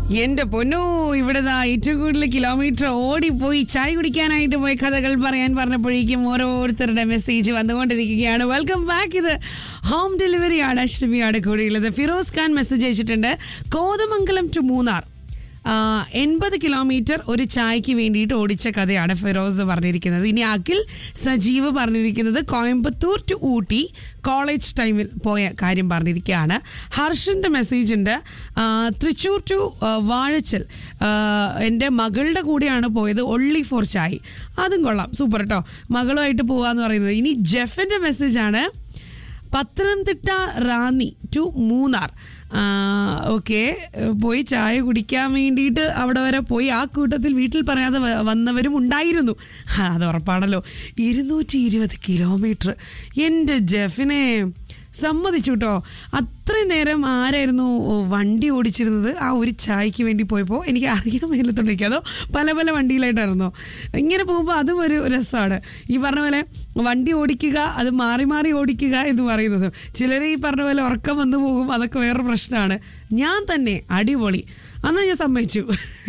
എന്റെ പൊന്നോ ഇവിടെ ദാ ഏറ്റവും കൂടുതൽ കിലോമീറ്റർ ഓടിപ്പോയി ചായ കുടിക്കാനായിട്ട് പോയി കഥകൾ പറയാൻ പറഞ്ഞപ്പോഴേക്കും ഓരോരുത്തരുടെ മെസ്സേജ് വന്നുകൊണ്ടിരിക്കുകയാണ് വെൽക്കം ബാക്ക് ഇത് ഹോം ഡെലിവറിയാണ് അഷ്ടമിയാണ് കൂടിയുള്ളത് ഫിറോസ് ഖാൻ മെസ്സേജ് അയച്ചിട്ടുണ്ട് കോതമംഗലം ടു മൂന്നാർ എൺപത് കിലോമീറ്റർ ഒരു ചായക്ക് വേണ്ടിയിട്ട് ഓടിച്ച കഥയാണ് ഫിറോസ് പറഞ്ഞിരിക്കുന്നത് ഇനി അഖിൽ സജീവ് പറഞ്ഞിരിക്കുന്നത് കോയമ്പത്തൂർ ടു ഊട്ടി കോളേജ് ടൈമിൽ പോയ കാര്യം പറഞ്ഞിരിക്കുകയാണ് ഹർഷന്റെ മെസ്സേജ് ഉണ്ട് ആ, തൃശ്ശൂർ ടു ആ, വാഴച്ചൽ ആ, എൻ്റെ മകളുടെ കൂടെയാണ് പോയത് ഒള്ളി ഫോർ ചായ് അതും കൊള്ളാം സൂപ്പർ കേട്ടോ മകളുമായിട്ട് പോവാന്ന് പറയുന്നത് ഇനി ജെഫിന്റെ മെസ്സേജാണ് പത്തനംതിട്ട റാന്നി ടു മൂന്നാർ ഓക്കെ പോയി ചായ കുടിക്കാൻ വേണ്ടിയിട്ട് അവിടെ വരെ പോയി ആ കൂട്ടത്തിൽ വീട്ടിൽ പറയാതെ വ- വന്നവരും ഉണ്ടായിരുന്നു ആ, അത് ഉറപ്പാണല്ലോ ഇരുന്നൂറ്റി ഇരുപത് കിലോമീറ്റർ എൻ്റെ ജെഫിനെ സമ്മതിച്ചു കേട്ടോ അത്രയും നേരം ആരായിരുന്നു വണ്ടി ഓടിച്ചിരുന്നത് ആ ഒരു ചായക്ക് വേണ്ടി പോയപ്പോൾ എനിക്ക് അറിയാൻ മേലത്തോണ്ടിരിക്കുക അതോ പല പല വണ്ടിയിലായിട്ടായിരുന്നോ ഇങ്ങനെ പോകുമ്പോൾ അതും ഒരു രസമാണ് ഈ പറഞ്ഞ പോലെ വണ്ടി ഓടിക്കുക അത് മാറി മാറി ഓടിക്കുക എന്ന് പറയുന്നത് ചിലർ ഈ പറഞ്ഞ പോലെ ഉറക്കം വന്നു പോകും അതൊക്കെ വേറെ പ്രശ്നമാണ് ഞാൻ തന്നെ അടിപൊളി അന്ന് ഞാൻ സമ്മതിച്ചു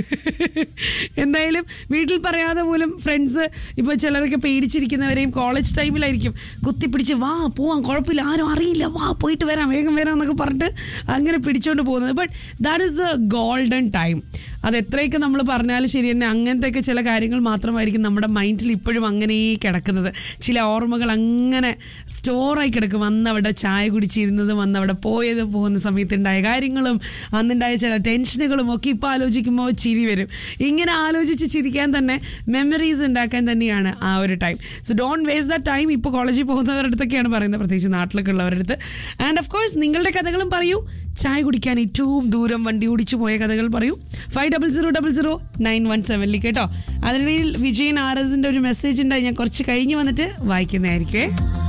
എന്തായാലും വീട്ടിൽ പറയാതെ പോലും ഫ്രണ്ട്സ് ഇപ്പോൾ ചിലരൊക്കെ പേടിച്ചിരിക്കുന്നവരെയും കോളേജ് ടൈമിലായിരിക്കും കുത്തിപ്പിടിച്ച് വാ പോവാം കുഴപ്പമില്ല ആരും അറിയില്ല വാ പോയിട്ട് വരാം വേഗം വരാം എന്നൊക്കെ പറഞ്ഞിട്ട് അങ്ങനെ പിടിച്ചോണ്ട് പോകുന്നത് but that is a golden time അത് എത്രയൊക്കെ നമ്മൾ പറഞ്ഞാലും ശരി തന്നെ അങ്ങനത്തെയൊക്കെ ചില കാര്യങ്ങൾ മാത്രമായിരിക്കും നമ്മുടെ മൈൻഡിൽ ഇപ്പോഴും അങ്ങനെ കിടക്കുന്നത് ചില ഓർമ്മകൾ അങ്ങനെ സ്റ്റോറായി കിടക്കും അന്ന് അവിടെ ചായ കുടിച്ചിരുന്നതും അന്ന് അവിടെ പോയത് പോകുന്ന സമയത്തുണ്ടായ കാര്യങ്ങളും അന്നുണ്ടായ ചില ടെൻഷനുകളും ഒക്കെ ഇപ്പോൾ ആലോചിക്കുമ്പോൾ ചിരി വരും ഇങ്ങനെ ആലോചിച്ച് ചിരിക്കാൻ തന്നെ മെമ്മറീസ് ഉണ്ടാക്കാൻ തന്നെയാണ് ആ ഒരു time so don't waste the time ഇപ്പോൾ കോളേജിൽ പോകുന്നവരുടെ അടുത്തൊക്കെയാണ് പറയുന്നത് പ്രത്യേകിച്ച് നാട്ടിലൊക്കെ ഉള്ളവരുടെ അടുത്ത് ആൻഡ് ഓഫ് കോഴ്സ് നിങ്ങളുടെ കഥകളും പറയൂ ചായ കുടിക്കാൻ ഏറ്റവും ദൂരം വണ്ടി ഓടിച്ചു പോയ കഥകൾ പറയൂ five double zero double zero nine one സെവനിൽ കേട്ടോ അതിനിടയിൽ വിജയൻ ആർ എസിന്റെ ഒരു മെസ്സേജ് ഉണ്ടായി ഞാൻ കുറച്ച് കഴിഞ്ഞ് വന്നിട്ട് വായിക്കുന്നതായിരിക്കുമേ